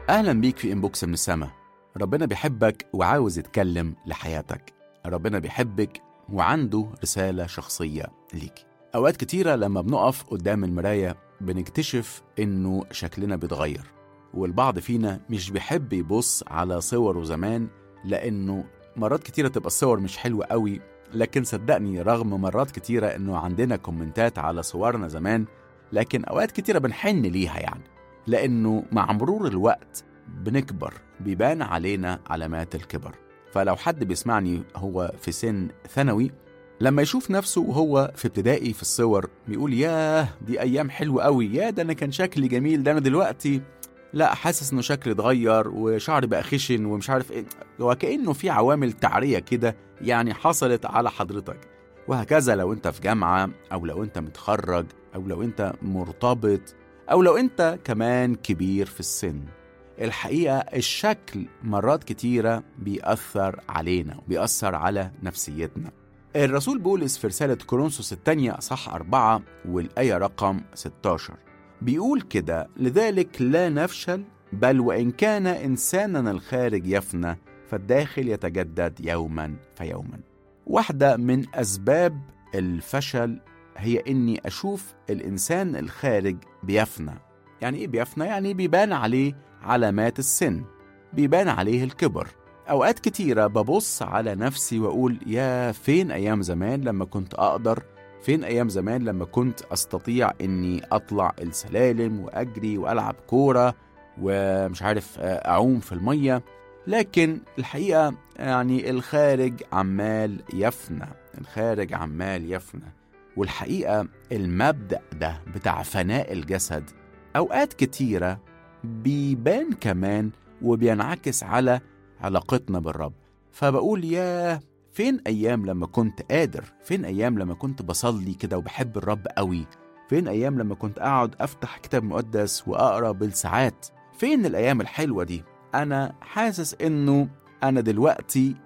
أهلا بيك في إنبوكس من السما ربنا بيحبك وعاوز يتكلم لحياتك ربنا بيحبك وعنده رسالة شخصية ليك أوقات كتيرة لما بنقف قدام المراية بنكتشف إنه شكلنا بيتغير والبعض فينا مش بيحب يبص على صوره زمان لأنه مرات كتيرة تبقى الصور مش حلوة قوي لكن صدقني رغم مرات كتيرة إنه عندنا كومنتات على صورنا زمان لكن أوقات كتيرة بنحن ليها يعني لأنه مع مرور الوقت بنكبر بيبان علينا علامات الكبر فلو حد بيسمعني هو في سن ثانوي لما يشوف نفسه وهو في ابتدائي في الصور بيقول ياه دي أيام حلوة قوي يا ده أنا كان شكلي جميل ده أنا دلوقتي لا حاسس انه شكلي اتغير وشعري بقى خشن ومش عارف ايه وكأنه في عوامل تعرية كده يعني حصلت على حضرتك وهكذا لو انت في جامعة او لو انت متخرج او لو انت مرتبط او لو انت كمان كبير في السن الحقيقة الشكل مرات كتيرة بيأثر علينا وبيأثر على نفسيتنا الرسول بولس في رسالة كورنثوس الثانية صح أربعة والآية رقم 16 بيقول كده لذلك لا نفشل بل وإن كان إنساننا الخارج يفنى فالداخل يتجدد يوما فيوما واحدة من أسباب الفشل هي إني أشوف الإنسان الخارج بيفنى يعني إيه بيفنى؟ يعني بيبان عليه علامات السن بيبان عليه الكبر أوقات كتيرة ببص على نفسي وأقول يا فين أيام زمان لما كنت أقدر فين أيام زمان لما كنت أستطيع إني أطلع السلالم وأجري وألعب كورة ومش عارف أعوم في المية لكن الحقيقة يعني الخارج عمال يفنى الخارج عمال يفنى والحقيقة المبدأ ده بتاع فناء الجسد أوقات كتيرة بيبان كمان وبينعكس على علاقتنا بالرب فبقول يا فين أيام لما كنت قادر فين أيام لما كنت بصلي كده وبحب الرب قوي فين أيام لما كنت أقعد أفتح كتاب مقدس وأقرأ بالساعات فين الأيام الحلوة دي أنا حاسس إنه أنا دلوقتي